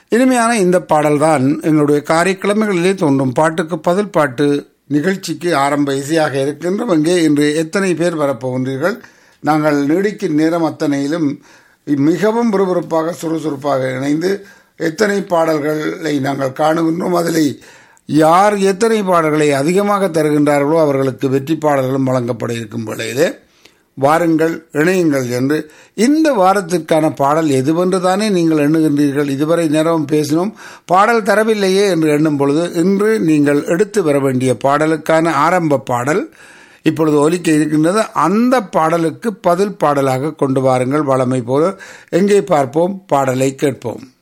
இனிமையான இந்த பாடல்தான் எங்களுடைய காரியக்கிழமைகளிலே தோன்றும் பாட்டுக்கு பதில் பாட்டு நிகழ்ச்சிக்கு ஆரம்ப இசையாக இருக்கின்றோம் இங்கே இன்று எத்தனை பேர் வரப்போகின்றீர்கள் நாங்கள் நீடிக்கும் நேரம் அத்தனையிலும் மிகவும் விறுவிறுப்பாக சுறுசுறுப்பாக இணைந்து எத்தனை பாடல்களை நாங்கள் காணுகின்றோம் அதில் யார் எத்தனை பாடல்களை அதிகமாக தருகின்றார்களோ அவர்களுக்கு வெற்றி பாடல்களும் வழங்கப்பட இருக்கும் வேளையிலே வாருங்கள் இணையுங்கள் என்று இந்த வாரத்திற்கான பாடல் எதுவென்று தானே நீங்கள் எண்ணுகின்றீர்கள் இதுவரை நேரம் பேசினோம் பாடல் தரவில்லையே என்று எண்ணும் பொழுது இன்று நீங்கள் எடுத்து வர வேண்டிய பாடலுக்கான ஆரம்ப பாடல் இப்பொழுது ஒலிக்க இருக்கின்றது அந்த பாடலுக்கு பதில் பாடலாக கொண்டு வாருங்கள் வளமை போல எங்கே பார்ப்போம் பாடலை கேட்போம்